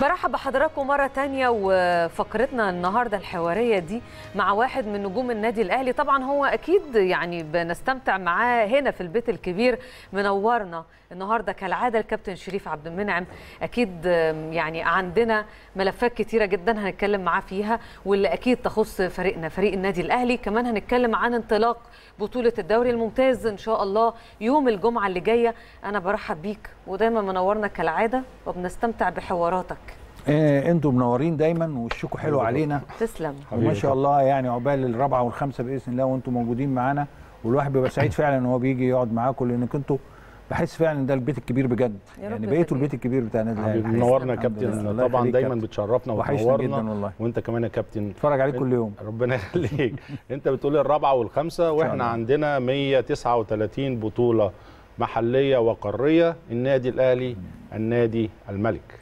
برحب بحضراتكم مرة تانية وفقرتنا النهاردة الحوارية دي مع واحد من نجوم النادي الأهلي طبعا هو أكيد يعني بنستمتع معاه هنا في البيت الكبير منورنا النهاردة كالعادة الكابتن شريف عبد المنعم أكيد يعني عندنا ملفات كتيرة جدا هنتكلم معاه فيها واللي أكيد تخص فريقنا فريق النادي الأهلي كمان هنتكلم عن انطلاق بطولة الدوري الممتاز إن شاء الله يوم الجمعة اللي جاية أنا برحب بيك ودايما منورنا كالعادة وبنستمتع بحواراتك إيه انتوا منورين دايما وشكوا حلو علينا تسلم وما شاء الله يعني عقبال الرابعه والخامسه باذن الله وانتم موجودين معانا والواحد بيبقى سعيد فعلا ان هو بيجي يقعد معاكم لانك انتوا بحس فعلا ان ده البيت الكبير بجد يا رب يعني بقيتوا يخليك. البيت الكبير بتاع النادي الاهلي منورنا يا تسلم. الله كابتن طبعا يخليك دايما كابتن. بتشرفنا وحشنا وتنورنا جدا والله وانت كمان يا كابتن اتفرج عليك كل يوم ربنا يخليك انت بتقول الرابعه والخامسه واحنا الله. عندنا 139 بطوله محليه وقاريه النادي الاهلي النادي الملك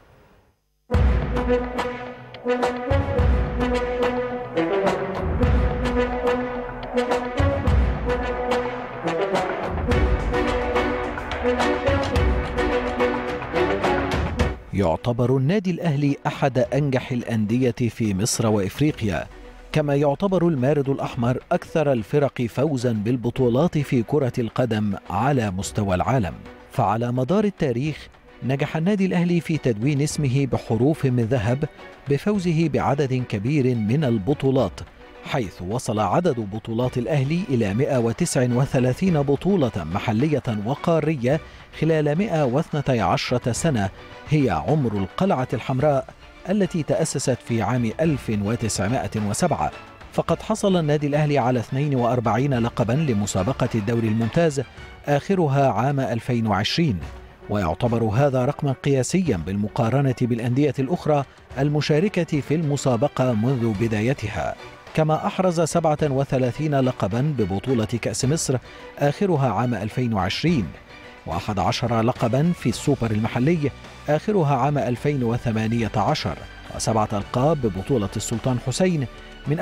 يعتبر النادي الأهلي أحد أنجح الأندية في مصر وإفريقيا كما يعتبر المارد الأحمر أكثر الفرق فوزا بالبطولات في كرة القدم على مستوى العالم فعلى مدار التاريخ نجح النادي الأهلي في تدوين اسمه بحروف من ذهب بفوزه بعدد كبير من البطولات حيث وصل عدد بطولات الأهلي إلى 139 بطولة محلية وقارية خلال 112 سنة هي عمر القلعة الحمراء التي تأسست في عام 1907 فقد حصل النادي الأهلي على 42 لقبا لمسابقة الدوري الممتاز آخرها عام 2020 ويعتبر هذا رقما قياسيا بالمقارنة بالأندية الأخرى المشاركة في المسابقة منذ بدايتها كما أحرز 37 لقبا ببطولة كأس مصر آخرها عام 2020 وأحد عشر لقبا في السوبر المحلي آخرها عام 2018 وسبعة ألقاب ببطولة السلطان حسين من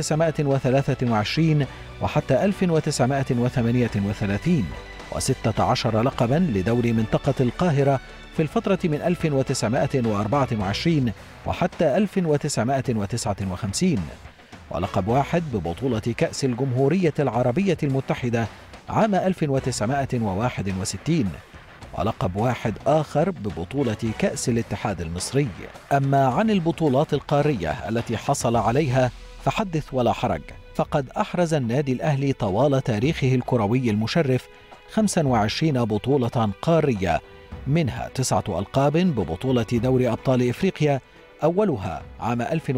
1923 وحتى 1938 وستة عشر لقبا لدوري منطقة القاهرة في الفترة من 1924 وحتى 1959 ولقب واحد ببطولة كأس الجمهورية العربية المتحدة عام 1961 ولقب واحد آخر ببطولة كأس الاتحاد المصري أما عن البطولات القارية التي حصل عليها فحدث ولا حرج فقد أحرز النادي الأهلي طوال تاريخه الكروي المشرف 25 بطولة قارية منها تسعة ألقاب ببطولة دوري أبطال إفريقيا أولها عام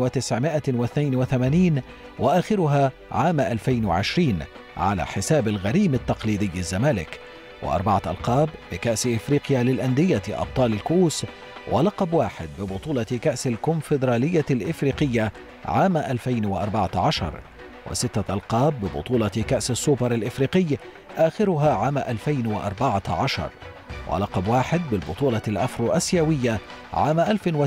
1982 وآخرها عام 2020 على حساب الغريم التقليدي الزمالك وأربعة ألقاب بكأس إفريقيا للأندية أبطال الكؤوس ولقب واحد ببطولة كأس الكونفدرالية الإفريقية عام 2014 وستة ألقاب ببطولة كأس السوبر الإفريقي آخرها عام 2014 ولقب واحد بالبطولة الأفرو أسيوية عام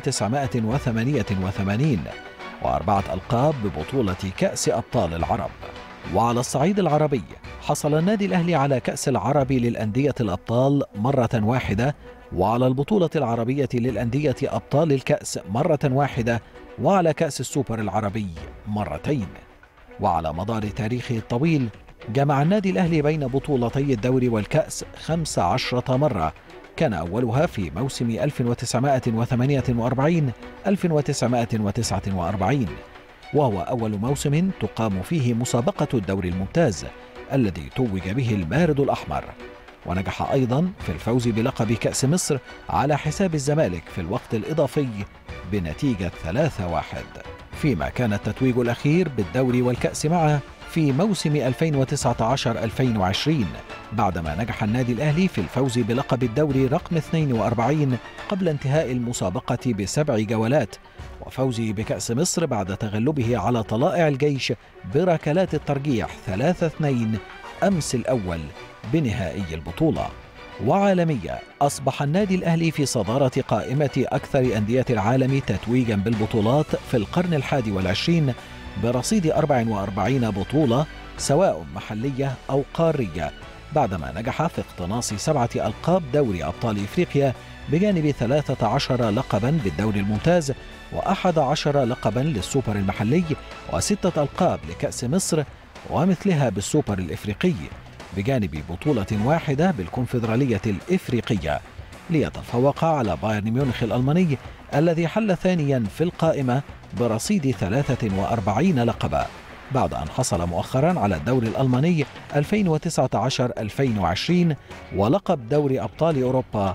1988 وأربعة ألقاب ببطولة كأس أبطال العرب وعلى الصعيد العربي حصل النادي الأهلي على كأس العرب للأندية الأبطال مرة واحدة وعلى البطولة العربية للأندية أبطال الكأس مرة واحدة وعلى كأس السوبر العربي مرتين وعلى مدار تاريخه الطويل جمع النادي الأهلي بين بطولتي الدوري والكأس خمس عشرة مرة كان أولها في موسم 1948 1949 وهو أول موسم تقام فيه مسابقة الدوري الممتاز الذي توج به المارد الأحمر ونجح أيضا في الفوز بلقب كأس مصر على حساب الزمالك في الوقت الإضافي بنتيجة 3-1 فيما كان التتويج الأخير بالدوري والكأس معه في موسم 2019-2020 بعدما نجح النادي الأهلي في الفوز بلقب الدوري رقم 42 قبل انتهاء المسابقة بسبع جولات وفوزه بكأس مصر بعد تغلبه على طلائع الجيش بركلات الترجيح 3-2 أمس الأول بنهائي البطولة وعالمية أصبح النادي الأهلي في صدارة قائمة أكثر أندية العالم تتويجا بالبطولات في القرن الحادي والعشرين برصيد 44 بطولة سواء محلية أو قارية بعدما نجح في اقتناص سبعة ألقاب دوري أبطال إفريقيا بجانب 13 لقبا بالدوري الممتاز و11 لقبا للسوبر المحلي وستة ألقاب لكأس مصر ومثلها بالسوبر الإفريقي بجانب بطولة واحدة بالكونفدرالية الإفريقية ليتفوق على بايرن ميونخ الألماني الذي حل ثانيا في القائمة برصيد 43 لقبا بعد أن حصل مؤخرا على الدوري الألماني 2019-2020 ولقب دوري أبطال أوروبا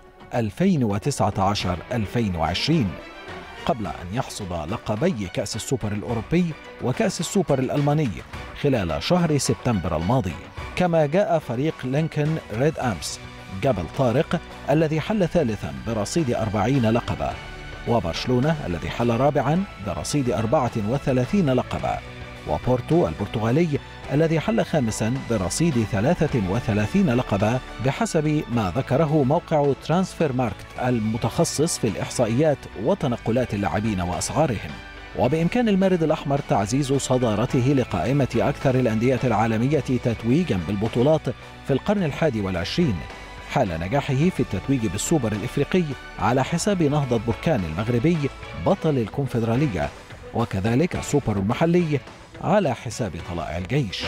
2019-2020 قبل أن يحصد لقبي كأس السوبر الأوروبي وكأس السوبر الألماني خلال شهر سبتمبر الماضي كما جاء فريق لينكن ريد أمس جبل طارق الذي حل ثالثا برصيد 40 لقبا وبرشلونة الذي حل رابعا برصيد 34 لقبا وبورتو البرتغالي الذي حل خامسا برصيد 33 لقبا بحسب ما ذكره موقع ترانسفير ماركت المتخصص في الإحصائيات وتنقلات اللاعبين وأسعارهم وبإمكان المارد الأحمر تعزيز صدارته لقائمة أكثر الأندية العالمية تتويجا بالبطولات في القرن الحادي والعشرين حال نجاحه في التتويج بالسوبر الإفريقي على حساب نهضة بركان المغربي بطل الكونفدرالية وكذلك السوبر المحلي على حساب طلائع الجيش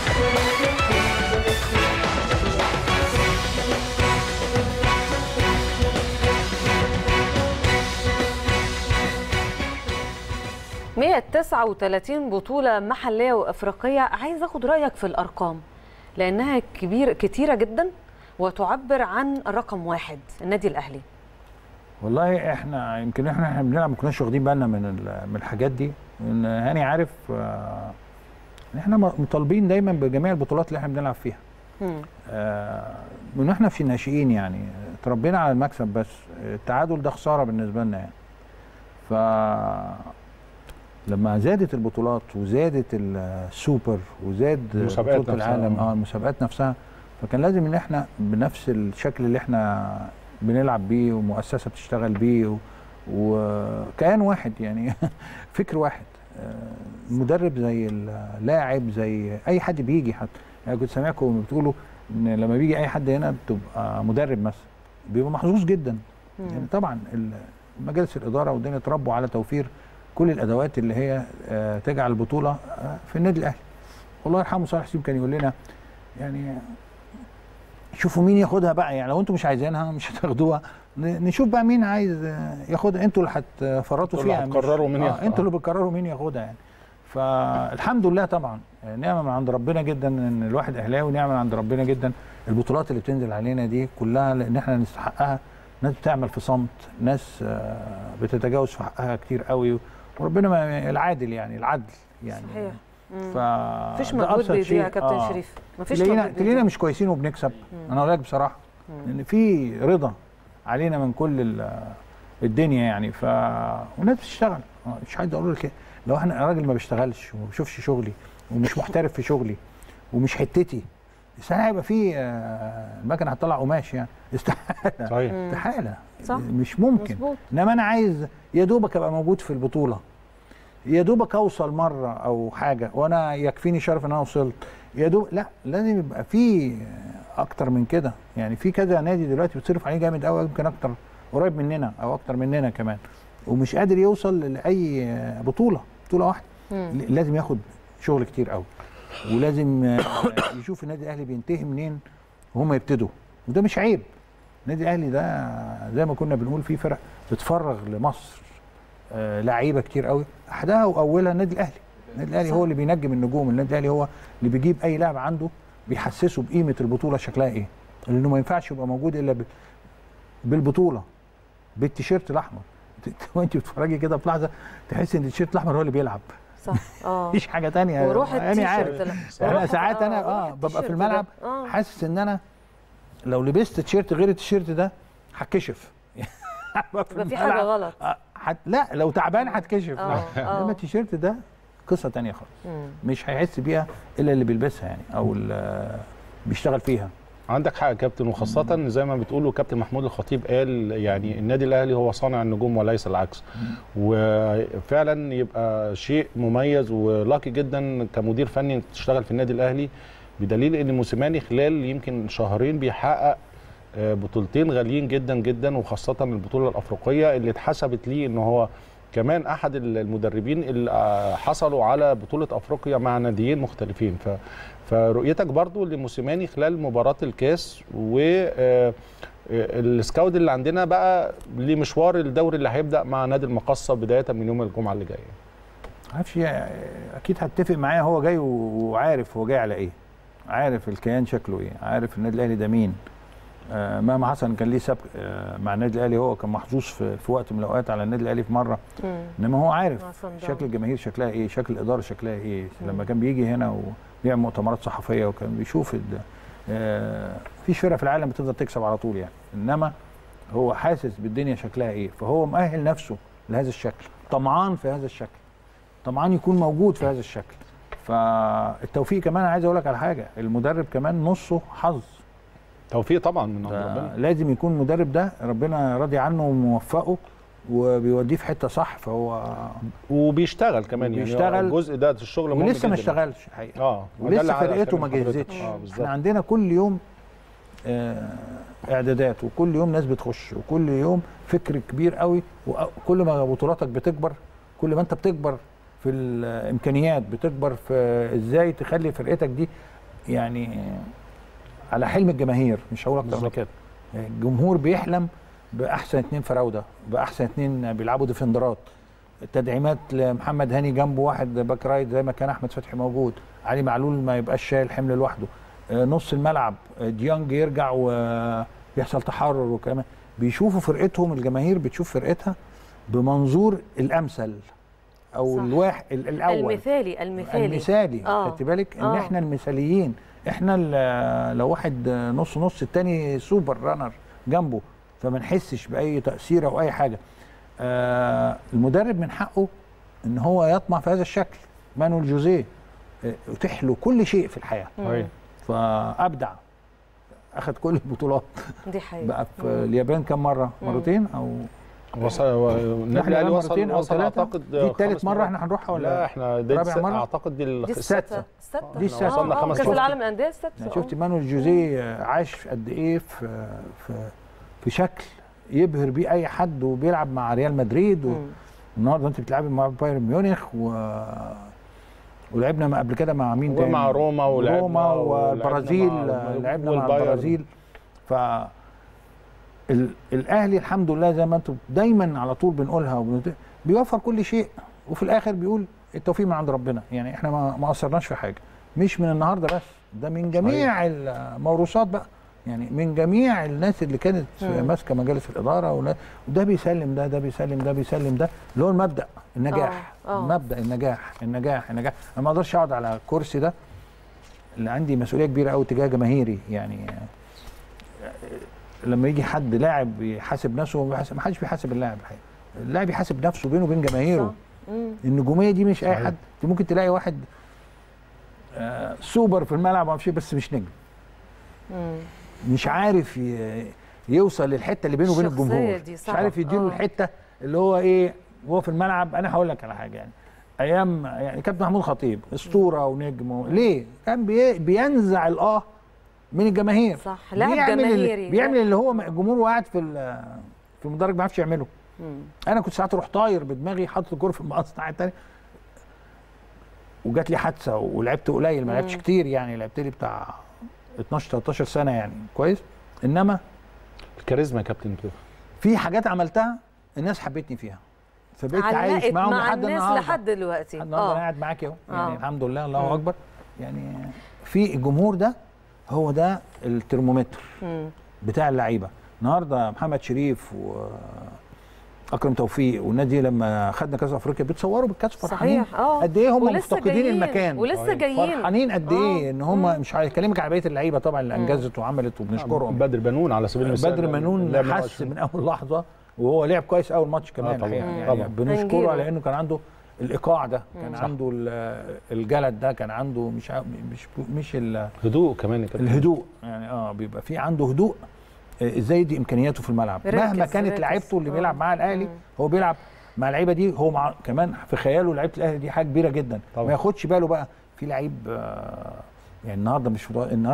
مية تسعة وتلاتين بطولة محلية وأفريقية عايز أخد رأيك في الأرقام لأنها كبير كتيرة جدا وتعبر عن رقم واحد النادي الأهلي والله احنا يمكن احنا احنا بنلعب ما كناش واخدين بالنا من ال- من الحاجات دي ان هاني عارف آه، ان احنا م- مطالبين دايما بجميع البطولات اللي احنا بنلعب فيها مم. آه، من احنا في الناشئين يعني اتربينا على المكسب بس التعادل ده خساره بالنسبه لنا يعني ف لما زادت البطولات وزادت السوبر وزاد المسابقات بطوله نفسها. العالم اه المسابقات نفسها فكان لازم ان احنا بنفس الشكل اللي احنا بنلعب بيه ومؤسسه بتشتغل بيه و- وكيان واحد يعني فكر واحد آه، مدرب زي اللاعب زي اي حد بيجي حتى يعني كنت سامعكم بتقولوا ان لما بيجي اي حد هنا بتبقى مدرب مثلا بيبقى محظوظ جدا يعني طبعا ال- مجالس الاداره والدنيا اتربوا على توفير كل الادوات اللي هي آه، تجعل البطوله آه، في النادي الاهلي الله يرحمه صالح حسين كان يقول لنا يعني شوفوا مين ياخدها بقى يعني لو انتم مش عايزينها مش هتاخدوها ن- نشوف بقى مين عايز آه، ياخدها انتوا اللي هتفرطوا انتوا اللي فيها مش- هتقرروا مين آه ياخدها. انتوا اللي بتقرروا مين ياخدها يعني فالحمد لله طبعا آه، نعمه من عند ربنا جدا ان الواحد اهلاوي نعمه من عند ربنا جدا البطولات اللي بتنزل علينا دي كلها لان احنا نستحقها ناس بتعمل في صمت ناس آه، بتتجاوز في حقها كتير قوي وربنا ما العادل يعني العدل يعني صحيح مم. ف مفيش ده مجهود أبسط بيضيع شيء. يا كابتن آه. شريف مفيش تلاقينا مجهود تلاقينا بيضيع. مش كويسين وبنكسب انا اقول لك بصراحه لان في رضا علينا من كل ال- الدنيا يعني ف والناس بتشتغل آه، مش عايز اقول لك إيه. لو احنا راجل ما بيشتغلش وما بيشوفش شغلي ومش محترف في شغلي ومش حتتي استحاله هيبقى في آه، المكنه هتطلع قماش يعني استحاله صحيح استحاله صح. مش ممكن مظبوط. انما انا عايز يا دوبك ابقى موجود في البطوله يا دوبك اوصل مره او حاجه وانا يكفيني شرف ان انا وصلت يا دوب لا لازم يبقى في اكتر من كده يعني في كذا نادي دلوقتي بتصرف عليه جامد قوي يمكن اكتر قريب مننا او اكتر مننا كمان ومش قادر يوصل لاي بطوله بطوله واحده مم. لازم ياخد شغل كتير قوي ولازم آه، يشوف النادي الاهلي بينتهي منين وهم يبتدوا وده مش عيب النادي الاهلي ده زي ما كنا بنقول في فرق بتفرغ لمصر آه، لعيبه كتير قوي احدها واولها النادي الاهلي النادي الاهلي هو اللي بينجم النجوم النادي الاهلي هو اللي بيجيب اي لاعب عنده بيحسسه بقيمه البطوله شكلها ايه لانه ما ينفعش يبقى موجود الا ب- بالبطوله بالتيشيرت الاحمر وانت بتتفرجي كده في لحظه تحس ان التيشيرت الاحمر هو اللي بيلعب صح اه مفيش حاجه تانية وروح يعني عارف التيشيرت انا وروح- ساعات انا آه، اه روح ببقى في التيشيرت الملعب ده. آه. حاسس ان انا لو لبست تيشيرت غير التيشيرت ده هتكشف يبقى في حاجه غلط آه، حت... لا لو تعبان هتكشف آه، آه. انما التيشيرت ده قصه تانية خالص مم. مش هيحس بيها الا اللي بيلبسها يعني او اللي بيشتغل فيها عندك حق يا كابتن وخاصة إن زي ما بتقولوا كابتن محمود الخطيب قال يعني النادي الأهلي هو صانع النجوم وليس العكس وفعلا يبقى شيء مميز ولاكي جدا كمدير فني تشتغل في النادي الأهلي بدليل إن موسيماني خلال يمكن شهرين بيحقق آه، بطولتين غاليين جدا جدا وخاصه البطوله الافريقيه اللي اتحسبت ليه ان هو كمان احد المدربين اللي آه، حصلوا على بطوله افريقيا مع ناديين مختلفين ف فرؤيتك برضو لموسيماني خلال مباراه الكاس و آه، السكاود اللي عندنا بقى لمشوار الدوري اللي هيبدا مع نادي المقصه بدايه من يوم الجمعه اللي جايه معرفش اكيد هتفق معايا هو جاي وعارف هو جاي على ايه عارف الكيان شكله ايه عارف النادي الاهلي ده مين آه مهما حصل كان ليه سبق آه مع النادي الاهلي هو كان محظوظ في, في وقت من الاوقات على النادي الاهلي في مره انما هو عارف شكل الجماهير شكلها ايه شكل الاداره شكلها ايه مم. لما كان بيجي هنا وبيعمل مؤتمرات صحفيه وكان بيشوف آه فيش فرقه في العالم بتقدر تكسب على طول يعني انما هو حاسس بالدنيا شكلها ايه فهو مؤهل نفسه لهذا الشكل طمعان في هذا الشكل طمعان يكون موجود في هذا الشكل فالتوفيق كمان عايز اقول لك على حاجه المدرب كمان نصه حظ توفيق طبعا من عند ربنا لازم يكون المدرب ده ربنا راضي عنه وموفقه وبيوديه في حته صح فهو وبيشتغل كمان بيشتغل يعني الجزء ده الشغل مهم ولسه ما جداً. اشتغلش حقيقه اه ولسه فرقته ما جهزتش اه احنا بالظبط عندنا كل يوم آه اعدادات وكل يوم ناس بتخش وكل يوم فكر كبير قوي وكل ما بطولاتك بتكبر كل ما انت بتكبر في الامكانيات بتكبر في ازاي تخلي فرقتك دي يعني على حلم الجماهير مش هقول اكتر من كده يعني الجمهور بيحلم باحسن اتنين فراوده باحسن اتنين بيلعبوا ديفندرات التدعيمات لمحمد هاني جنبه واحد باك رايت زي ما كان احمد فتحي موجود علي معلول ما يبقاش شايل حمل لوحده نص الملعب ديانج يرجع ويحصل تحرر وكمان بيشوفوا فرقتهم الجماهير بتشوف فرقتها بمنظور الامثل او صح. الواحد الاول المثالي المثالي المثالي آه. خدت بالك ان آه. احنا المثاليين احنا ال- لو واحد نص نص التاني سوبر رانر جنبه فما نحسش باي تاثير او اي حاجه آه المدرب من حقه ان هو يطمع في هذا الشكل مانويل جوزيه آه، اتيح له كل شيء في الحياه صحيح فابدع اخذ كل البطولات دي حقيقة بقى في اليابان كم مره مرتين او وصل النادي الاهلي وصل مرتين أو وصل ثلاثة. اعتقد دي التالت خمس مرة مرات. احنا هنروحها ولا لا احنا دي رابع الس- مرة؟ اعتقد دي ال- دي السادسة. الستة الستة دي السادسة. وصلنا خمس كاس مرات. العالم للأندية الستة يعني آه. شفت مانويل جوزيه عاش قد ايه في في في شكل يبهر بيه اي حد وبيلعب مع ريال مدريد و... مم. النهارده انت بتلعبي مع بايرن ميونخ و... ولعبنا مع- قبل كده مع مين تاني؟ ومع روما ولعبنا روما ولعبنا والبرازيل مع- لعبنا مع والبايرن. البرازيل ف ال- الاهلي الحمد لله زي ما انتم دايما على طول بنقولها وبنت- بيوفر كل شيء وفي الاخر بيقول التوفيق من عند ربنا يعني احنا ما ما قصرناش في حاجه مش من النهارده بس ده من جميع الموروثات بقى يعني من جميع الناس اللي كانت مم. ماسكه مجالس الاداره ولا- وده بيسلم ده ده بيسلم ده بيسلم ده اللي هو المبدا النجاح آه، آه. مبدا النجاح النجاح النجاح انا ما اقدرش اقعد على الكرسي ده اللي عندي مسؤوليه كبيره قوي تجاه جماهيري يعني لما يجي حد لاعب يحاسب نفسه ما بيحاسب- ما حدش بيحاسب اللاعب الحقيقه اللاعب يحاسب نفسه بينه وبين جماهيره صح. مم. النجوميه دي مش اي صحيح. حد انت ممكن تلاقي واحد آه، سوبر في الملعب ما اعرفش بس مش نجم مم. مش عارف ي- يوصل للحته اللي بينه وبين الشخصية الجمهور دي مش صعبة. عارف يديله آه. الحته اللي هو ايه وهو في الملعب انا هقول لك على حاجه يعني ايام يعني كابتن محمود خطيب اسطوره ونجم و... ليه كان بي... بينزع الاه من الجماهير صح لاعب بيعمل جماهيري اللي... بيعمل اللي هو الجمهور قاعد في ال- في المدرج ما بيعرفش يعمله مم. انا كنت ساعات اروح طاير بدماغي حاطط الكوره في المقص الناحيه الثانيه وجات لي حادثه ولعبت قليل ما لعبتش مم. كتير يعني لعبت لي بتاع 12 13 سنه يعني كويس انما الكاريزما يا كابتن كده في حاجات عملتها الناس حبتني فيها فبقيت عايش علقت معاهم مع لحد الناس النهارده لحد دلوقتي لحد النهارده انا اه قاعد معاك اهو يعني آه. الحمد لله الله مم. اكبر يعني في الجمهور ده هو ده الترمومتر مم. بتاع اللعيبه النهارده محمد شريف واكرم توفيق والنادي لما خدنا كاس افريقيا بيتصوروا بالكاس فرحانين صحيح اه قد ايه هم ولسه مفتقدين جايين. المكان ولسه صحيح. جايين فرحانين قد ايه آه. ان هم مش هكلمك على بقيه اللعيبه طبعا اللي مم. انجزت وعملت وبنشكرهم بدر بنون على سبيل المثال بدر منون لعب حس 120. من اول لحظه وهو لعب كويس اول ماتش كمان طبعاً. الحقيقه مم. يعني طبعاً. بنشكره هنجيله. على انه كان عنده الايقاع ده كان صح. عنده ال- الجلد ده كان عنده مش ع- مش مش ال- هدوء كمان يا كابتن الهدوء يعني اه بيبقى في عنده هدوء آه، ازاي دي امكانياته في الملعب ركز- مهما كانت ركز. لعيبته اللي آه. بيلعب معاها الاهلي مم. هو بيلعب مع اللعيبه دي هو مع كمان في خياله لعيبه الاهلي دي حاجه كبيره جدا طبعاً. ما ياخدش باله بقى في لعيب آه، يعني النهارده مش في النهارده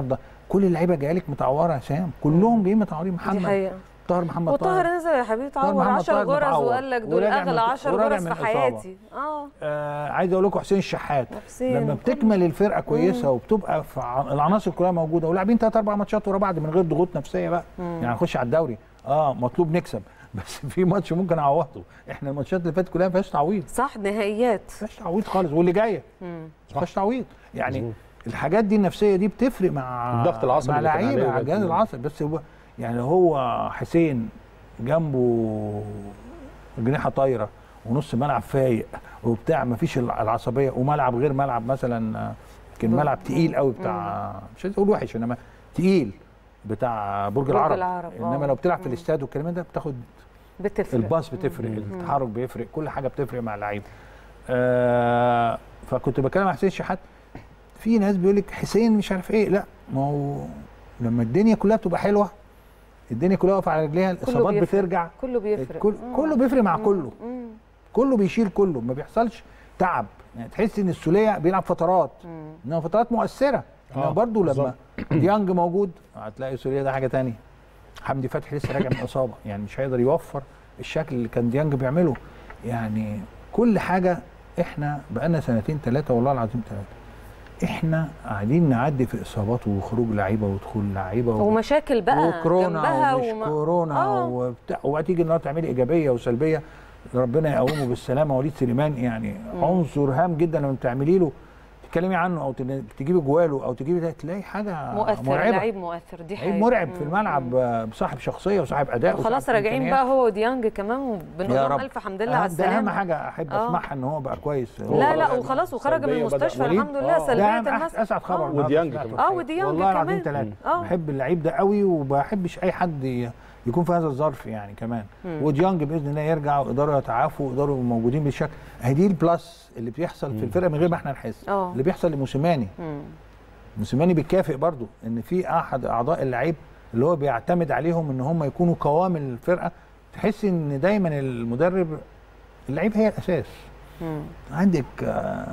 كل اللعيبه جايه لك متعوره يا سام كلهم جايين متعورين دي محمد حقيقه طاهر محمد وطاهر طاهر نزل يا حبيبي تعور محمد 10 طاهر غرز متعور. وقال لك دول وراجع من- اغلى 10 وراجع غرز من في إصابة. حياتي اه آه عايز اقول لكم حسين الشحات حسين لما وكل- بتكمل الفرقه كويسه وبتبقى في ع- العناصر كلها موجوده ولاعبين ثلاث اربع ماتشات ورا بعض من غير ضغوط نفسيه بقى مم. يعني نخش على الدوري اه مطلوب نكسب بس في ماتش ممكن اعوضه احنا الماتشات اللي فاتت كلها ما فيهاش تعويض صح نهائيات ما فيهاش تعويض خالص واللي جايه مم. ما فيهاش تعويض يعني مظبوط. الحاجات دي النفسيه دي بتفرق مع الضغط العصبي مع اللي كان عليه لعيبه على الجهاز دلوقتي. العصبي بس هو يعني هو حسين جنبه جناحه طايره ونص ملعب فايق وبتاع ما فيش العصبيه وملعب غير ملعب مثلا آه، كان برج- ملعب تقيل قوي بتاع مش عايز اقول وحش انما تقيل بتاع برج برج العرب, العرب، آه. انما لو بتلعب في مم. الاستاد والكلام ده بتاخد بتفرق الباص بتفرق مم. التحرك بيفرق كل حاجه بتفرق مع اللعيبه آه فكنت بتكلم عن حسين شحات في ناس بيقول لك حسين مش عارف ايه لا ما هو لما الدنيا كلها بتبقى حلوه الدنيا كلها واقفه على رجليها الاصابات بيفرق. بترجع كله بيفرق كل مم. كله بيفرق مع مم. كله مم. كله بيشيل كله ما بيحصلش تعب يعني تحس ان السوليه بيلعب فترات مم. انما فترات مؤثره انما آه، برضه لما بالظبط. ديانج موجود هتلاقي سوليه ده حاجه تانية حمدي فتحي لسه راجع من اصابه يعني مش هيقدر يوفر الشكل اللي كان ديانج بيعمله يعني كل حاجه احنا بقالنا سنتين ثلاثه والله العظيم ثلاثه احنا قاعدين نعدي في اصابات وخروج لعيبه ودخول لعيبه و... ومشاكل بقى وكورونا جنبها ومش وما- كورونا آه. وبتاع وبعد تيجي النهارده تعملي ايجابيه وسلبيه ربنا يقومه بالسلامه وليد سليمان يعني مم. عنصر هام جدا لما بتعملي له تتكلمي عنه او تن- تجيبي جواله او تجيبي ده تلاقي حاجه مؤثر مرعبه لعيب مؤثر دي لعيب حقيقة مرعب مم. في الملعب آه، بصاحب شخصيه وصاحب اداء وخلاص وصاحب راجعين إمكانيات. بقى هو وديانج كمان وبنقول يا لهم رب. الف حمد لله على أهم- ده اهم السلامه حاجه احب آه. اسمعها ان هو بقى كويس هو لا لا بقى- وخلاص وخرج من سلبية بدأ المستشفى وليد؟ الحمد لله آه. ده سلبيه أهم- الناس اسعد خبر آه. النهاردة وديانج سمعته كمان. اه الحقيقة. وديانج والله العظيم كمان. ثلاثه اه بحب اللعيب ده قوي وبحبش اي حد ي- يكون في هذا الظرف يعني كمان مم. وديانج باذن الله يرجع ويقدروا يتعافوا ويقدروا يبقوا موجودين بالشكل اهي دي البلس اللي بيحصل في مم. الفرقه من غير ما احنا نحس اه اللي بيحصل لموسيماني مم. موسيماني بيكافئ برضو ان في احد اعضاء اللعيب اللي هو بيعتمد عليهم ان هم يكونوا قوام الفرقه تحس ان دايما المدرب اللعيب هي الاساس مم. عندك آه،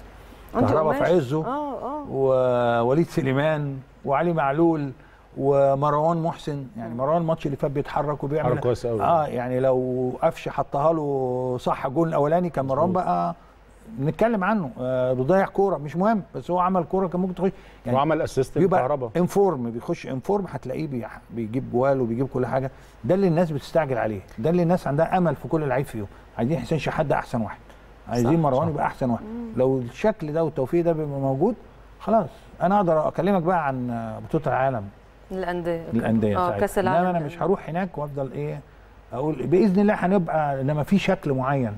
أنت كهربا في قماش. عزه اه اه ووليد سليمان وعلي معلول ومروان محسن يعني مم. مروان الماتش اللي فات بيتحرك وبيعمل حركة كويس قوي اه يعني لو قفشه حطها له صح الجول الاولاني كان مروان مظبوط. بقى نتكلم عنه آه بيضيع كوره مش مهم بس هو عمل كوره كان ممكن تخش يعني وعمل اسيست بيبقى كهربا انفورم بيخش انفورم هتلاقيه بي- بيجيب جوال وبيجيب كل حاجه ده اللي الناس بتستعجل عليه ده اللي الناس عندها امل في كل لعيب فيهم عايزين حسين شحات ده احسن واحد عايزين صح، مروان صح. يبقى احسن واحد مم. لو الشكل ده والتوفيق ده بيبقى موجود خلاص انا اقدر اكلمك بقى عن بطوله العالم الانديه للانديه اه ساعتها. كاس انما العالم انا مش هروح هناك وافضل ايه اقول باذن الله هنبقى انما في شكل معين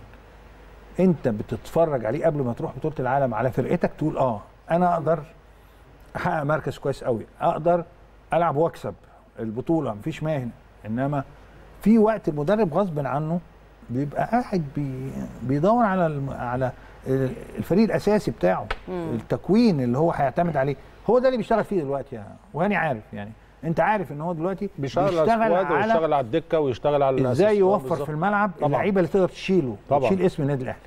انت بتتفرج عليه قبل ما تروح بطوله العالم على فرقتك تقول اه انا اقدر احقق مركز كويس قوي اقدر العب واكسب البطوله مفيش ماهن انما في وقت المدرب غصب عنه بيبقى قاعد بي بيدور على الم- على الفريق الاساسي بتاعه مم. التكوين اللي هو هيعتمد عليه هو ده اللي بيشتغل فيه دلوقتي يعني وهاني عارف يعني انت عارف ان هو دلوقتي بيشتغل على السكواد ويشتغل على الدكه ويشتغل على ازاي الأسيست. يوفر بالظبط. في الملعب طبعاً. اللعيبه اللي تقدر تشيله طبعاً. تشيل اسم النادي الاهلي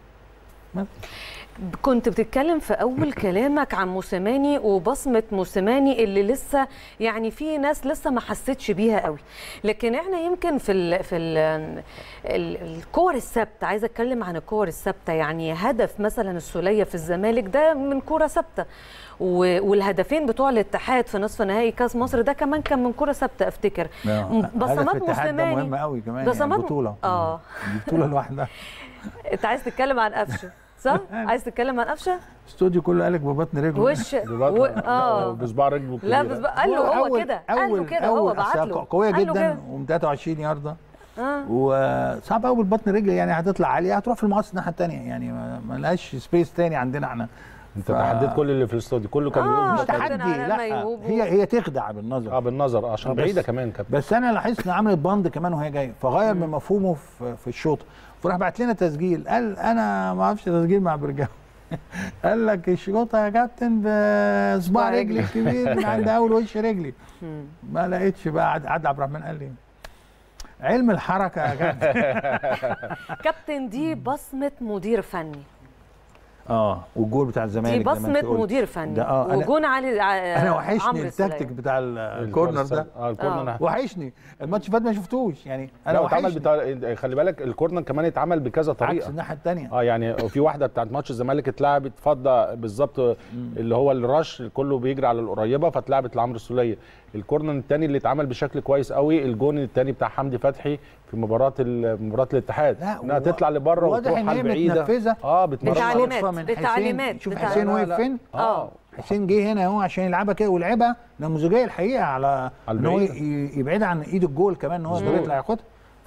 كنت بتتكلم في اول كلامك عن موسيماني وبصمه موسيماني اللي لسه يعني في ناس لسه ما حستش بيها قوي لكن احنا يمكن في ال في ال ال الكور الثابته عايزه اتكلم عن الكور الثابته يعني هدف مثلا السوليه في الزمالك ده من كوره ثابته و- والهدفين بتوع الاتحاد في نصف نهائي كاس مصر ده كمان كان من كوره ثابته افتكر بصمات موسيماني مهم قوي كمان بصمات يعني م- بطوله اه دي بطوله لوحدها انت عايز تتكلم عن قفشه صح عايز تتكلم عن قفشه الاستوديو كله قالك ببطن رجله وش ببطن- و... لا، اه بصباع رجله لا الكبيرة. بس قال له هو أول- كده قال له أول- كده هو أول بعت أصل له قويه قال له جدا كده. وم 23 يارده اه وصعب قوي بالبطن رجل يعني هتطلع عاليه هتروح في المقص الناحيه الثانيه يعني ما ما لهاش سبيس تاني عندنا احنا انت ف- تحديت كل اللي في الاستوديو كله كان آه، بيقول مش مش كابتن تحدي تحدي علاء لا ميهوب و- هي هي تخدع بالنظر اه بالنظر عشان آه، بس- بعيده كمان كابتن بس انا لاحظت ان عملت بند كمان وهي جايه فغير من مفهومه في, في الشوط فراح بعت لنا تسجيل قال انا ما اعرفش تسجيل مع برجاوي قال لك الشوطه يا كابتن بصباع رجلي الكبير من عند اول وش رجلي مم. ما لقيتش بقى عاد عاد عبد الرحمن قال لي علم الحركه يا كابتن كابتن دي بصمه مدير فني اه والجول بتاع الزمالك دي زي ما أنت بصمه قلت. مدير فني ده اه أنا- وجون علي ع- انا وحشني عمرو التكتيك السولية. بتاع الكورنر ده اه الكورنر وحشني الماتش اللي فات ما شفتوش يعني انا انا اتعمل وحشني بتاع خلي بالك الكورنر كمان اتعمل بكذا عكس طريقه الناحيه الثانيه اه يعني في واحده بتاعت ماتش الزمالك اتلعبت فضه بالظبط اللي هو الرش كله بيجري على القريبه فاتلعبت لعمرو السوليه الكورنر الثاني اللي اتعمل بشكل كويس قوي الجون الثاني بتاع حمدي فتحي في مباراه ال- مباراه الاتحاد لا، انها و- تطلع لبره واضح وتروح إن على هي البعيده متنفذة اه بتمرن بتعليمات. صدفة من حسين. بتعليمات. شوف بتاع- حسين لا، وقف لا. فين اه حسين جه هنا اهو عشان يلعبها كده ولعبها نموذجيه الحقيقه على على ان هو البعيدة. ي- يبعدها عن ايد الجول كمان ان هو يقدر يطلع ياخدها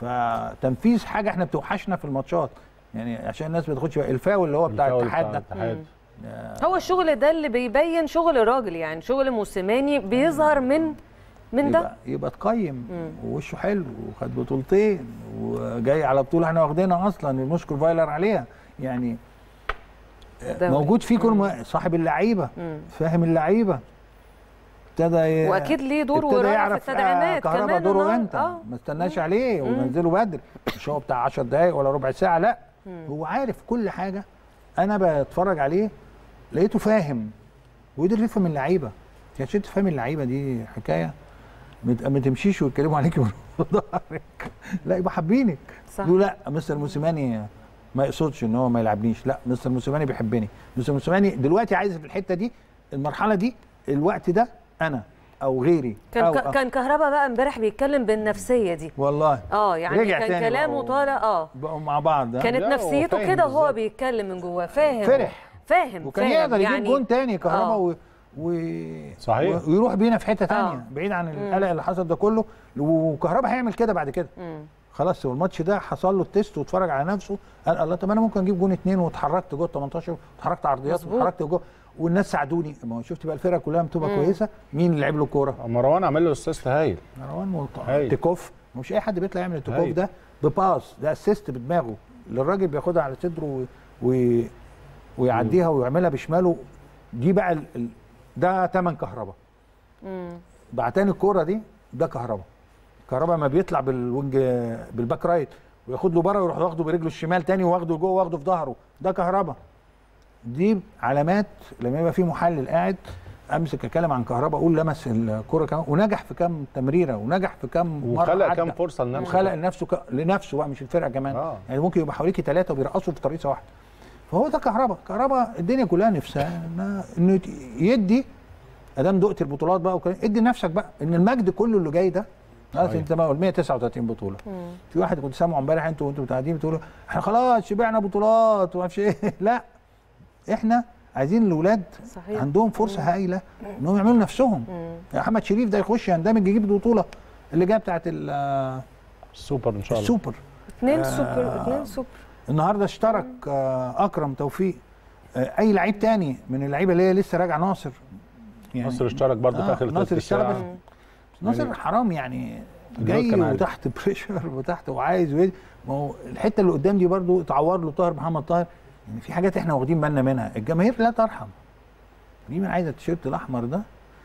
فتنفيذ حاجه احنا بتوحشنا في الماتشات يعني عشان الناس ما تاخدش بالها. الفاول اللي هو بتاع الفاول الاتحاد ده الاتحاد. هو الشغل ده اللي بيبين شغل الراجل يعني شغل موسيماني بيظهر من من ده يبقى, يبقى تقيم ووشه حلو وخد بطولتين وجاي على بطوله احنا واخدينها اصلا نشكر فايلر عليها يعني دوري. موجود فيه كل م- صاحب اللعيبه فاهم اللعيبه ابتدى ي- واكيد ليه دور ابتدى ورائع في يعرف التدعيمات كهربا كمان دوره النهاردة. امتى اه ما استناش عليه وننزله بدري مش هو بتاع 10 دقائق ولا ربع ساعه لا هو عارف كل حاجه انا بتفرج عليه لقيته فاهم وقدر يفهم اللعيبه عشان تفهم اللعيبه دي حكايه ما ت- ما تمشيش ويتكلموا عليك من ظهرك لا يبقى حابينك صح. يقولوا لا مستر موسيماني ما يقصدش ان هو ما يلعبنيش لا مستر موسيماني بيحبني مستر موسيماني دلوقتي عايز في الحته دي المرحله دي الوقت ده انا او غيري كان أو ك- كان كهربا بقى امبارح بيتكلم بالنفسيه دي والله اه يعني رجع كان تاني كلامه بقوا- طالع اه بقوا مع بعض ها؟ كانت لا، هو نفسيته فاهم كده وهو بالظبط. بيتكلم من جواه فاهم فرح. فاهم وكان فاهم يقدر يجيب جون تاني كهربا آه. و... و... صحيح. ويروح بينا في حته تانية آه. بعيد عن القلق اللي حصل ده كله وكهربا هيعمل كده بعد كده مم. خلاص هو الماتش ده حصل له التيست واتفرج على نفسه قال الله طب انا ممكن اجيب جون اتنين واتحركت جوه ال 18 واتحركت عرضيات مظبوط. واتحركت جوه والناس ساعدوني ما هو شفت بقى الفرقه كلها بتبقى كويسه مين اللي لعب له الكوره؟ مروان عمل له اسيست هايل مروان ملطع هايل. تيكوف مش اي حد بيطلع يعمل التيكوف هايل. ده بباص ده اسيست بدماغه اللي الراجل بياخدها على صدره و... و... ويعديها ويعملها بشماله دي بقى ال... ال... ده تمن كهربا مم. بعتاني الكوره دي ده كهربا كهربا ما بيطلع بالوينج بالباك رايت وياخد له بره ويروح واخده برجله الشمال تاني واخده لجوه واخده في ظهره ده كهربا دي علامات لما يبقى في محلل قاعد امسك اتكلم عن كهربا اقول لمس الكوره كمان ونجح في كام تمريره ونجح في كام مره وخلق عدى. كام فرصه لنفسه وخلق لنفسه ك... لنفسه بقى مش الفرقه كمان آه. يعني ممكن يبقى حواليكي ثلاثه وبيرقصوا في طريقه واحده فهو ده كهربا كهربا الدنيا كلها نفسها إنها- انه يت- يدي ادام دقت البطولات بقى وكده ادي لنفسك بقى ان المجد كله اللي جاي ده خلاص صحيح. انت بقى 139 بطوله في واحد كنت سامعه امبارح انتوا وانتوا قاعدين بتقولوا احنا خلاص شبعنا بطولات وما اعرفش ايه لا احنا عايزين الاولاد صحيح. عندهم فرصه هائله انهم يعملوا نفسهم محمد شريف ده يخش يندمج يجيب بطوله اللي جايه بتاعت ال- السوبر ان شاء الله السوبر اتنين سوبر اتنين سوبر النهارده اشترك آه، اكرم توفيق آه، اي لعيب تاني من اللعيبه اللي هي لسه راجع ناصر يعني ناصر اشترك برضه في آه، اخر ناصر ثلث اشترك ساعه بس ناصر حرام يعني الجهد جاي كان عالي. وتحت بريشر وتحت وعايز ويد ما هو الحته اللي قدام دي برضو اتعور له طاهر محمد طاهر يعني في حاجات احنا واخدين بالنا منها الجماهير لا ترحم دي من عايزه التيشيرت الاحمر ده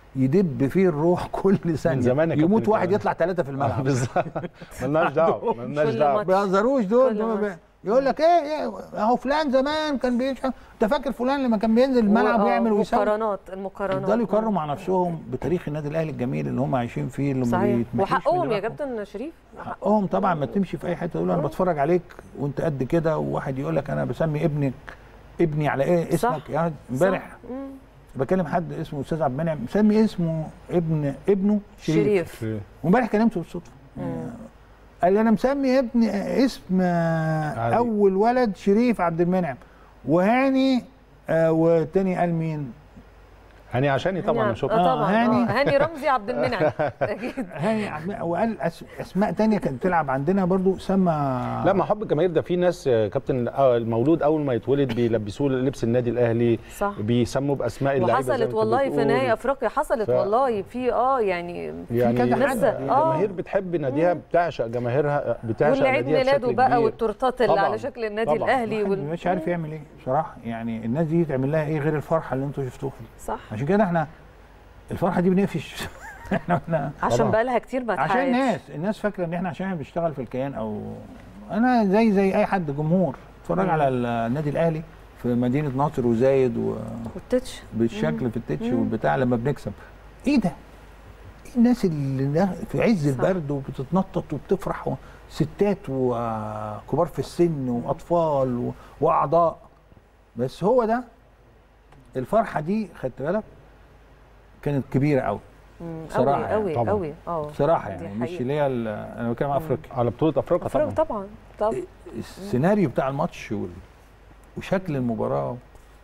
يدب فيه الروح كل ثانيه زمان يا كابتن يموت واحد كمان. يطلع ثلاثه في آه، الملعب بالظبط ملناش دعوه ملناش كل دعوه ماتش. ما بيهزروش دول كل دول ماتش. بي- يقول لك ايه ايه اهو فلان زمان كان بيشحن انت فاكر فلان لما كان بينزل الملعب و- آه، ويعمل ويسوي مقارنات المقارنات يفضلوا يقارنوا مع نفسهم بتاريخ النادي الاهلي الجميل اللي هم عايشين فيه اللي ما صحيح بيتمحيش وحقهم من يا دماغهم. كابتن شريف حقهم طبعا ما تمشي في اي حته تقول انا بتفرج عليك وانت قد كده وواحد يقول لك انا بسمي ابنك ابني على ايه صح. اسمك يعني امبارح صح. مم. بكلم حد اسمه استاذ عبد المنعم مسمي اسمه ابن ابنه شريف, شريف وامبارح كلمته بالصدفه قال لي انا مسمي ابن اسم عادي. اول ولد شريف عبد المنعم وهاني آه والتاني قال مين؟ هاني عشاني طبعا هاني- شكرا آه طبعا هاني. هاني هاني رمزي عبد المنعم اكيد هاني عبد المنعم وقال أس... اسماء تانية كانت تلعب عندنا برضو سمى لا ما حب الجماهير ده في ناس يا كابتن آه، المولود اول ما يتولد بيلبسوه لبس النادي الاهلي صح بيسموا باسماء اللعيبه زي ما وحصلت أنت والله في بتقول. نهائي افريقيا حصلت ف- والله في اه يعني يعني كذا حد. لسه اه الجماهير بتحب ناديها بتعشق جماهيرها بتعشق والعيد ناديها ميلاده بشكل بقى كبير. والتورتات اللي طبعاً. على شكل النادي طبعاً. الاهلي الواحد وال... مش عارف يعمل ايه بصراحه يعني الناس دي تعمل لها ايه غير الفرحه اللي انتوا شفتوها صح عشان كده احنا الفرحه دي بنقفش احنا احنا عشان طبعاً. بقى لها كتير ما عشان اتحققتش. الناس الناس فاكره ان احنا عشان احنا بنشتغل في الكيان او انا زي زي اي حد جمهور اتفرج على ال- النادي الاهلي في مدينه ناصر وزايد و... والتتش بالشكل في التتش مم. والبتاع لما بنكسب ايه ده؟ ايه الناس اللي نا- في عز صح. البرد وبتتنطط وبتفرح و- ستات وكبار في السن واطفال و- واعضاء بس هو ده الفرحه دي خدت بالك كانت كبيره قوي مم، بصراحة قوي يعني، قوي طبعاً. قوي اه بصراحه دي يعني مش حقيقة. اللي هي ال- انا بتكلم عن افريقيا على بطوله افريقيا افريقيا طبعا طبعا طبعا السيناريو بتاع الماتش وال... وشكل المباراه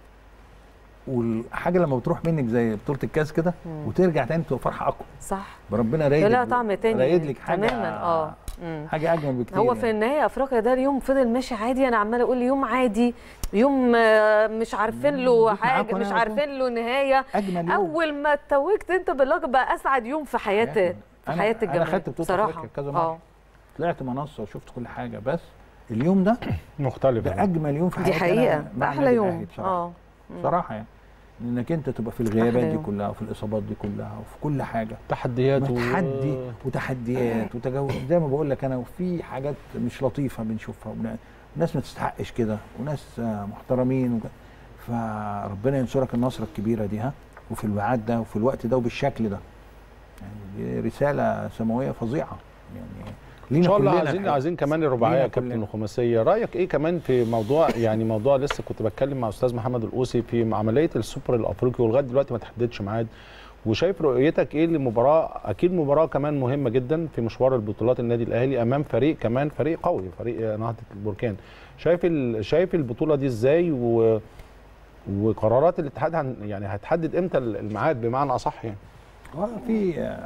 والحاجه لما بتروح منك زي بطوله الكاس كده مم. وترجع تاني تبقى فرحه اقوى صح ربنا رايد لها طعم تاني رايد لك حاجه تماما اه مم. حاجه اجمل بكتير هو يعني. في النهايه افريقيا ده اليوم فضل ماشي عادي انا عماله اقول يوم عادي يوم آه، مش عارفين له جيت معاك حاجه وأنا مش على عارفين له نهايه اجمل يوم اول ما اتوجت انت باللقب بقى اسعد يوم في حياتي في أنا- حياه أنا الجماهير خدت بطولة بصراحه أفريقيا كذا اه مرة. طلعت منصه وشفت كل حاجه بس اليوم ده مختلف ده اجمل يوم في دي حياتي حقيقه أنا ده مع احلى النادي يوم الأهلي بصراحه اه بصراحه يعني انك انت تبقى في الغيابات أحلى دي يوم. كلها وفي الاصابات دي كلها وفي كل حاجه تحديات و... تحدي وتحديات وتجاوز زي ما بقول لك انا وفي حاجات مش لطيفه بنشوفها وبن- وناس ما تستحقش كده وناس آه، محترمين وك... فربنا ينصرك النصره الكبيره دي ها وفي الميعاد ده وفي الوقت ده وبالشكل ده يعني دي رساله سماويه فظيعه يعني ان لينا شاء الله كلنا عايزين الحقيقة. عايزين كمان الرباعيه لينا يا كابتن كلنا. الخماسيه رايك ايه كمان في موضوع يعني موضوع لسه كنت بتكلم مع استاذ محمد القوسي في عمليه السوبر الافريقي ولغايه دلوقتي ما تحددش ميعاد وشايف رؤيتك ايه لمباراه اكيد مباراه كمان مهمه جدا في مشوار البطولات النادي الاهلي امام فريق كمان فريق قوي فريق نهضه البركان شايف ال... شايف البطوله دي ازاي و... وقرارات الاتحاد هن... يعني هتحدد امتى الميعاد بمعنى اصح يعني اه في آه،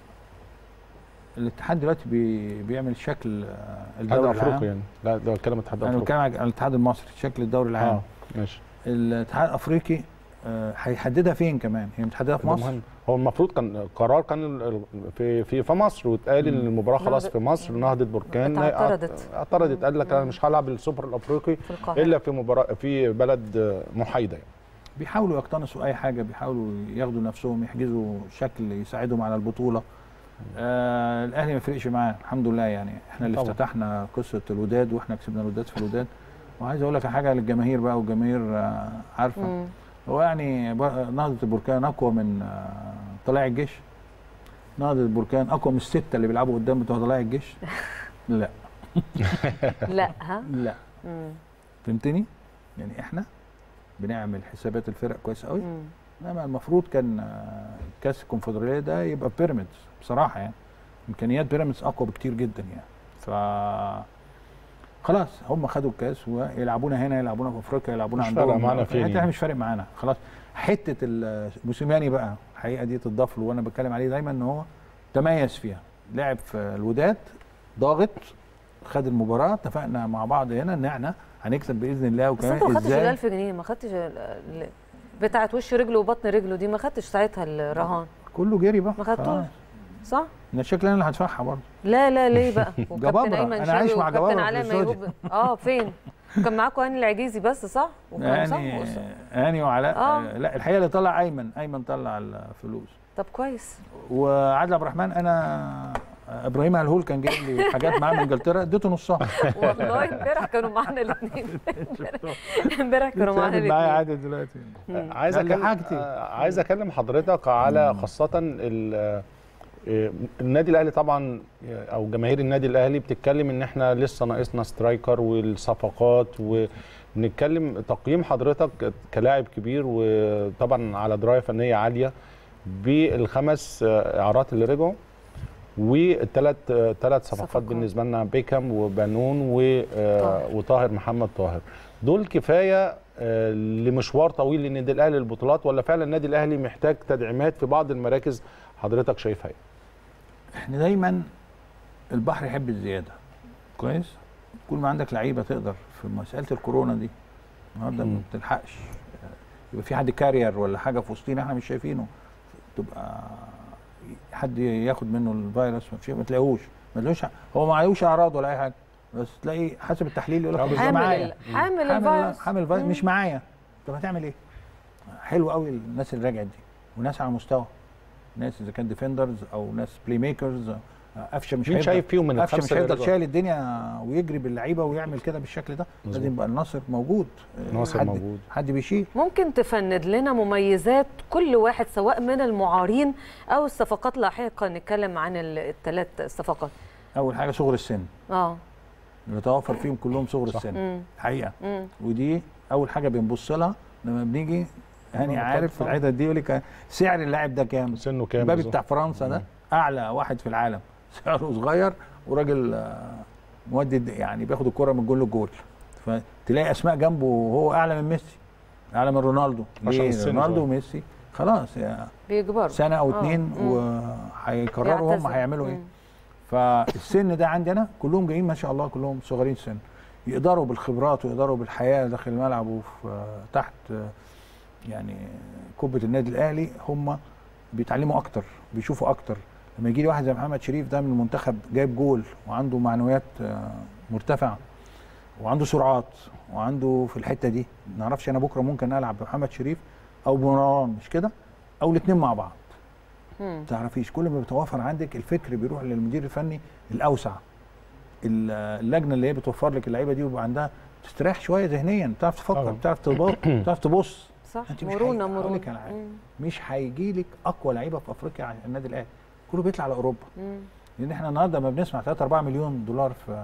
الاتحاد دلوقتي بي بيعمل شكل آه، الاتحاد الدوري الافريقي العام يعني لا ده بتكلم الاتحاد انا الافريقي بتكلم عن الاتحاد المصري شكل الدوري العام اه ماشي الاتحاد الافريقي آه، هيحددها فين كمان هي متحدده في ده مصر مهم. هو المفروض كان قرار كان ال- ال- في في في مصر واتقال ان المباراه خلاص نهضة- في مصر نهضه بركان اعترضت. اعترضت قال لك انا مش هلعب السوبر الافريقي في القاهره الا في مباراه في بلد محايده يعني. بيحاولوا يقتنصوا اي حاجه بيحاولوا ياخدوا نفسهم يحجزوا شكل يساعدهم على البطوله آه الاهلي ما فرقش معاه الحمد لله يعني احنا اللي طبعا. افتتحنا قصه الوداد واحنا كسبنا الوداد في الوداد وعايز اقول لك حاجه للجماهير بقى والجماهير آه عارفه مم. هو يعني ب- نهضه البركان اقوى من آه طلائع الجيش نهضه البركان اقوى من السته اللي بيلعبوا قدام بتوع طلائع الجيش لا لا ها لا مم. فهمتني يعني احنا بنعمل حسابات الفرق كويس قوي مم. انما المفروض كان آه، كاس الكونفدراليه ده يبقى بيراميدز بصراحه يعني امكانيات بيراميدز اقوى بكتير جدا يعني ف خلاص هم خدوا الكاس ويلعبونا هنا يلعبونا في افريقيا يلعبونا مش عندهم فارقة معانا فين يعني يعني. مش فارق معانا خلاص حته الموسيماني بقى الحقيقه دي تضاف له وانا بتكلم عليه دايما ان هو تميز فيها لعب في الوداد ضاغط خد المباراه اتفقنا مع بعض هنا ان احنا هنكسب باذن الله بس انت وكمان ما خدتش ال 1000 جنيه ما خدتش ال- ال- بتاعت وش رجله وبطن رجله دي ما خدتش ساعتها الرهان كله جري بقى ما خدتوش. خلاص. صح؟ انا شكلي انا اللي هدفعها برضه لا لا ليه بقى؟ جبابرة. وكابتن ايمن أنا عايش شوقي مع وكابتن جبابرة في علاء الاستوديو. ميهوب اه فين؟ كان معاكم هاني العجيزي بس صح؟ وكان هاني صح وصح. هاني وعلاء آه. آه. لا الحقيقه اللي طلع ايمن ايمن طلع الفلوس طب كويس وعادل عبد الرحمن انا ابراهيم هلهول كان جايب لي حاجات معاه من انجلترا اديته نصها والله امبارح كانوا معانا الاثنين امبارح كانوا معانا ثابت معايا الاثنين عادل دلوقتي عايز قال لي اكلم حاجتي. آه، عايز اكلم حضرتك على خاصه ال- آه، النادي الاهلي طبعا آه، او جماهير النادي الاهلي بتتكلم ان احنا لسه ناقصنا سترايكر والصفقات وبنتكلم تقييم حضرتك كلاعب كبير وطبعا على درايه فنيه عاليه بالخمس آه، اعارات اللي رجعوا والثلاث ثلاث صفقات صفقات. بالنسبه لنا بيكام وبنون و- آه، طاهر. وطاهر محمد طاهر دول كفايه آه، لمشوار طويل للنادي الاهلي للبطولات ولا فعلا النادي الاهلي محتاج تدعيمات في بعض المراكز حضرتك شايفها ايه؟ احنا دايما البحر يحب الزياده كويس كل ما عندك لعيبه تقدر في مساله الكورونا دي النهارده مم. ما بتلحقش يبقى في حد كارير ولا حاجه في وسطينا احنا مش شايفينه تبقى حد ياخد منه الفيروس ما فيش- ما تلاقيهوش ما تلاقيهوش هو ما عليهوش اعراض ولا اي حاجه بس تلاقي حسب التحليل يقول لك حامل مش حامل معايا ال- حامل حامل الفيروس حامل الفيروس مم. مش معايا طب هتعمل ايه؟ حلو قوي الناس اللي رجعت دي وناس على مستوى ناس اذا كان ديفندرز او ناس بلاي ميكرز قفشه مش مين هيفضل شايف فيهم من قفشه مش الخمسه اللي هيفضل رجعوا؟ شايل الدنيا ويجري باللعيبه ويعمل كده بالشكل ده مظبوط. لازم يبقى الناصر موجود ناصر حد موجود. حد بيشيل ممكن تفند لنا مميزات كل واحد سواء من المعارين او الصفقات لاحقا نتكلم عن الثلاث صفقات اول حاجه صغر السن اه يتوفر فيهم كلهم صغر صح. السن امم حقيقه امم ودي اول حاجه بنبص لها لما بنيجي هاني طبعاً. عارف في الحته دي يقول لك سعر اللاعب ده كام سنه كام امبابي بالظبط؟ بتاع فرنسا ده اعلى واحد في العالم سعره صغير وراجل آه، مودد يعني بياخد الكره من جول لجول فتلاقي اسماء جنبه وهو اعلى من ميسي اعلى من رونالدو عشان ليه السن رونالدو صغير. وميسي خلاص يا بيكبروا سنه او آه. اتنين مم. وهيقرروا هم يعتزل. هيعملوا ايه مم. فالسن ده عندنا كلهم جايين ما شاء الله كلهم صغيرين سن يقدروا بالخبرات ويقدروا بالحياه داخل الملعب وفي تحت يعني كبه النادي الاهلي هم بيتعلموا اكتر بيشوفوا اكتر لما يجي لي واحد زي محمد شريف ده من المنتخب جايب جول وعنده معنويات آه، مرتفعه وعنده سرعات وعنده في الحته دي ما نعرفش انا بكره ممكن العب بمحمد شريف او بمروان مش كده او الاثنين مع بعض مم. تعرفيش كل ما بيتوافر عندك الفكر بيروح للمدير الفني الاوسع ال- اللجنه اللي هي بتوفر لك اللعيبه دي ويبقى عندها تستريح شويه ذهنيا بتعرف تفكر طبعا. بتعرف تبص بتعرف تبص صح أنت مش مرونه هي- هقول مرونه لك على حاجة. مم. مش هيجي لك اقوى لعيبه في افريقيا على النادي الاهلي كله بيطلع على اوروبا مم. لان احنا النهارده ما بنسمع 3 4 مليون دولار في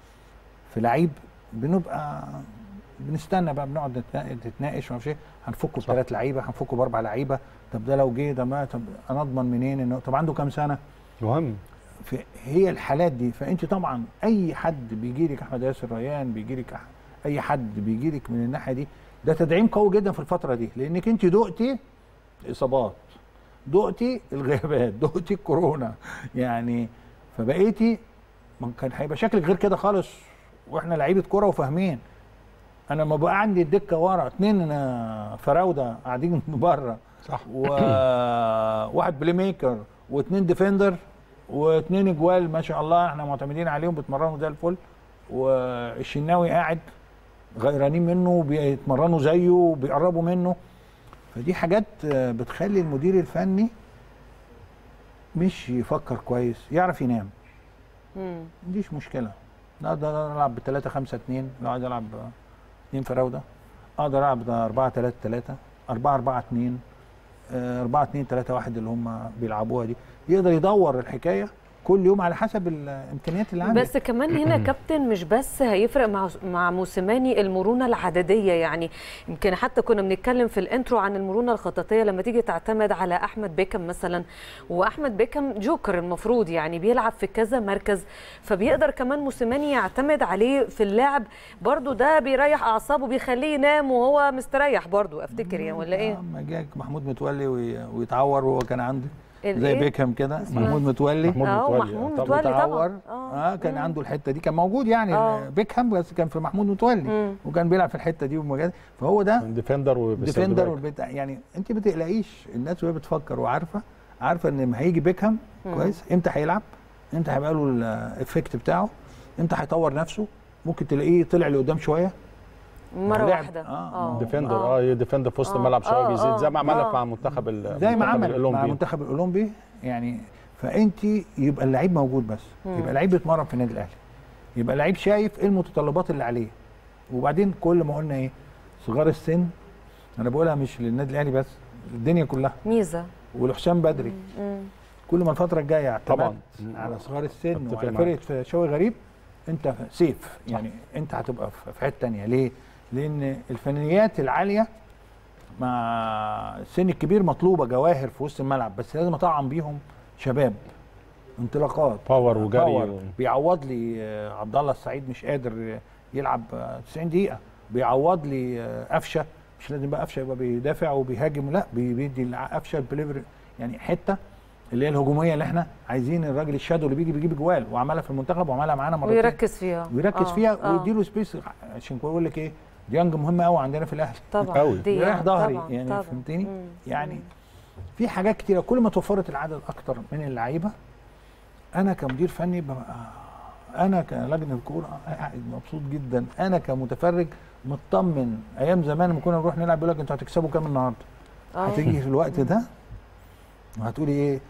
في لعيب بنبقى بنستنى بقى بنقعد نتنا- نتناقش ومش ايه هنفكه صح. بثلاث لعيبه هنفكه باربع لعيبه طب ده لو جه ده ما طب انا اضمن منين انه طب عنده كام سنه مهم في هي الحالات دي فانت طبعا اي حد بيجي لك احمد ياسر ريان بيجي لك أح- اي حد بيجي لك من الناحيه دي ده تدعيم قوي جدا في الفتره دي لانك انت دقتي الاصابات دقتي الغيابات دقتي الكورونا يعني فبقيتي ما كان هيبقى شكلك غير كده خالص واحنا لعيبه كوره وفاهمين انا لما بقى عندي الدكه ورا اتنين آه، فراوده قاعدين بره صح وواحد بلاي ميكر واثنين ديفندر واثنين اجوال ما شاء الله احنا معتمدين عليهم بيتمرنوا زي الفل والشناوي قاعد غيرانين منه بيتمرنوا زيه وبيقربوا منه فدي حاجات آه، بتخلي المدير الفني مش يفكر كويس يعرف ينام مم. ما عنديش مشكله لا اقدر العب ب 3 5 2 لا عايز العب 2 فراوده اقدر العب 4 3 3 4 4 2 4 2 3 1 اللي هم بيلعبوها دي يقدر يدور الحكايه كل يوم على حسب الامكانيات اللي عنده بس كمان هنا كابتن مش بس هيفرق مع مع موسيماني المرونه العدديه يعني يمكن حتى كنا بنتكلم في الانترو عن المرونه الخططيه لما تيجي تعتمد على احمد بيكم مثلا واحمد بيكم جوكر المفروض يعني بيلعب في كذا مركز فبيقدر كمان موسيماني يعتمد عليه في اللعب برضو ده بيريح اعصابه بيخليه ينام وهو مستريح برضو افتكر يعني ولا ايه لما جاك محمود متولي وي- ويتعور وهو كان عنده زي الإيه؟ بيكهام كده اسمه محمود متولي محمود اه متولي، محمود طبعاً. متولي متعور طبعا اه كان مم. عنده الحته دي كان موجود يعني آه. بيكهام بس كان في محمود متولي مم. وكان بيلعب في الحته دي ومجال فهو ده ديفندر وبيستخدم ديفندر باك. والبتاع يعني انت ما تقلقيش الناس وهي بتفكر وعارفه عارفه ان لما هيجي بيكهام مم. كويس امتى هيلعب امتى هيبقى له الايفكت بتاعه امتى هيطور نفسه ممكن تلاقيه طلع لقدام شويه مره لعب. واحده آه. ديفندر اه ديفندر في وسط آه. الملعب شويه آه. بيزيد زي ما آه. عملها آه. مع منتخب ال- زي ما المنتخب عمل مع الأولمبي. المنتخب الاولمبي يعني فانت يبقى اللعيب موجود بس مم. يبقى اللعيب بيتمرن في النادي الاهلي يبقى اللعيب شايف ايه المتطلبات اللي عليه وبعدين كل ما قلنا ايه صغار السن انا بقولها مش للنادي الاهلي بس الدنيا كلها ميزه ولحسام بدري مم. كل ما الفتره الجايه اعتمد طبعاً. على صغار السن أتفق وعلى معاك. فرقه شوي غريب انت سيف يعني انت هتبقى في في حته تانية ليه؟ لان الفنيات العاليه مع السن الكبير مطلوبه جواهر في وسط الملعب بس لازم اطعم بيهم شباب انطلاقات باور وجري باور. و- بيعوض لي آه، عبد الله السعيد مش قادر يلعب آه، 90 دقيقه بيعوض لي آه، قفشه مش لازم بقى قفشه يبقى بيدافع وبيهاجم لا بي- بيدي الع- قفشه البليفري يعني حته اللي هي الهجوميه اللي احنا عايزين الراجل الشادو اللي بيجي بيجيب جوال وعملها في المنتخب وعملها معانا مرتين ويركز فيها ويركز آه، فيها آه. ويديله سبيس عشان كده بقول لك ايه ديانج مهم قوي عندنا في الاهلي طبعا أوي. دي يريح ظهري طبعاً، يعني طبعاً. فهمتني مم. يعني في حاجات كتيره كل ما توفرت العدد اكتر من اللعيبه انا كمدير فني ببقى انا كلجنه كوره قاعد مبسوط جدا انا كمتفرج مطمن ايام زمان لما كنا نروح نلعب يقول لك انتوا هتكسبوا كام النهارده آه. هتيجي في الوقت ده وهتقولي ايه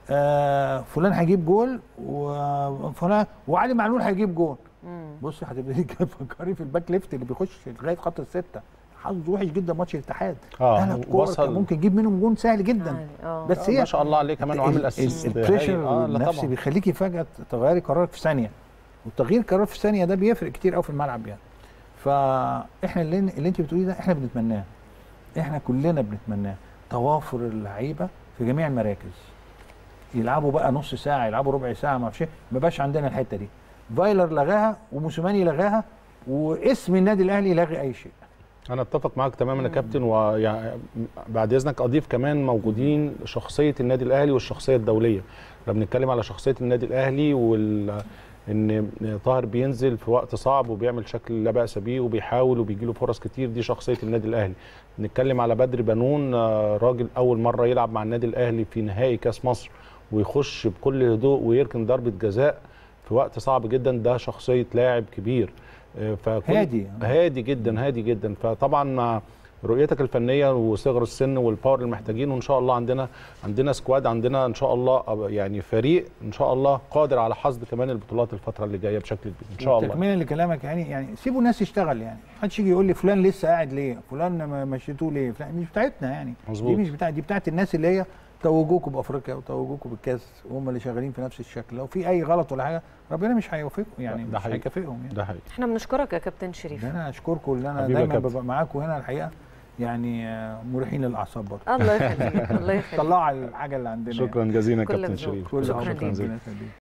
آه فلان هيجيب جول وفلان وعلي معلول هيجيب جول مم. بصي هتبتدي تفكري في الباك ليفت اللي بيخش لغايه خط السته حظه وحش جدا ماتش الاتحاد اه ثلاث كور وصل كان ممكن يجيب منهم جون سهل جدا عادي، اه بس آه، هي ما شاء الله عليه كمان وعامل ال- اسيست ال- البريشر هايل. اه لا النفسي طبعا بيخليكي فجاه تغيري قرارك في ثانيه والتغيير قرار في ثانيه ده بيفرق كتير قوي في الملعب يعني فاحنا اللي, اللي انت بتقوليه ده احنا بنتمناه احنا كلنا بنتمناه توافر اللعيبه في جميع المراكز يلعبوا بقى نص ساعه يلعبوا ربع ساعه ما اعرفش إيه، ما بقاش عندنا الحته دي فايلر لغاها وموسيماني لغاها واسم النادي الاهلي لغي اي شيء انا اتفق معاك تماما يا كابتن ويعني بعد اذنك اضيف كمان موجودين شخصيه النادي الاهلي والشخصيه الدوليه لما بنتكلم على شخصيه النادي الاهلي وال ان طاهر بينزل في وقت صعب وبيعمل شكل لا باس به وبيحاول وبيجي له فرص كتير دي شخصيه النادي الاهلي نتكلم على بدر بنون آه، راجل اول مره يلعب مع النادي الاهلي في نهائي كاس مصر ويخش بكل هدوء ويركن ضربه جزاء في وقت صعب جدا ده شخصيه لاعب كبير آه، فكل هادي. هادي جدا هادي جدا فطبعا مع رؤيتك الفنيه وصغر السن والباور اللي محتاجينه ان شاء الله عندنا عندنا سكواد عندنا ان شاء الله أب- يعني فريق ان شاء الله قادر على حصد كمان البطولات الفتره اللي جايه بشكل كبير ان شاء الله تكمله لكلامك يعني يعني سيبوا الناس يشتغل يعني محدش يجي يقول لي فلان لسه قاعد ليه فلان ما مشيتوه ليه فلان مش بتاعتنا يعني مظبوط. دي مش بتاعت دي بتاعت الناس اللي هي توجوكوا بافريقيا وتوجوكوا بالكاس وهم اللي شغالين في نفس الشكل لو في اي غلط ولا حاجه ربنا مش هيوفقهم يعني ده مش حقيقي. هيكافئهم يعني ده حقيقي احنا بنشكرك يا كابتن شريف ده انا اشكركم اللي انا حبيبي يا دايما كابتن. ببقى معاكم هنا الحقيقه يعني آه، مريحين للاعصاب برضه الله يخليك الله يخليك طلعوا الحاجه اللي عندنا شكرا جزيلا كل كابتن ذوق. شريف كل شكراً عمر. ليك. ربنا يخليك.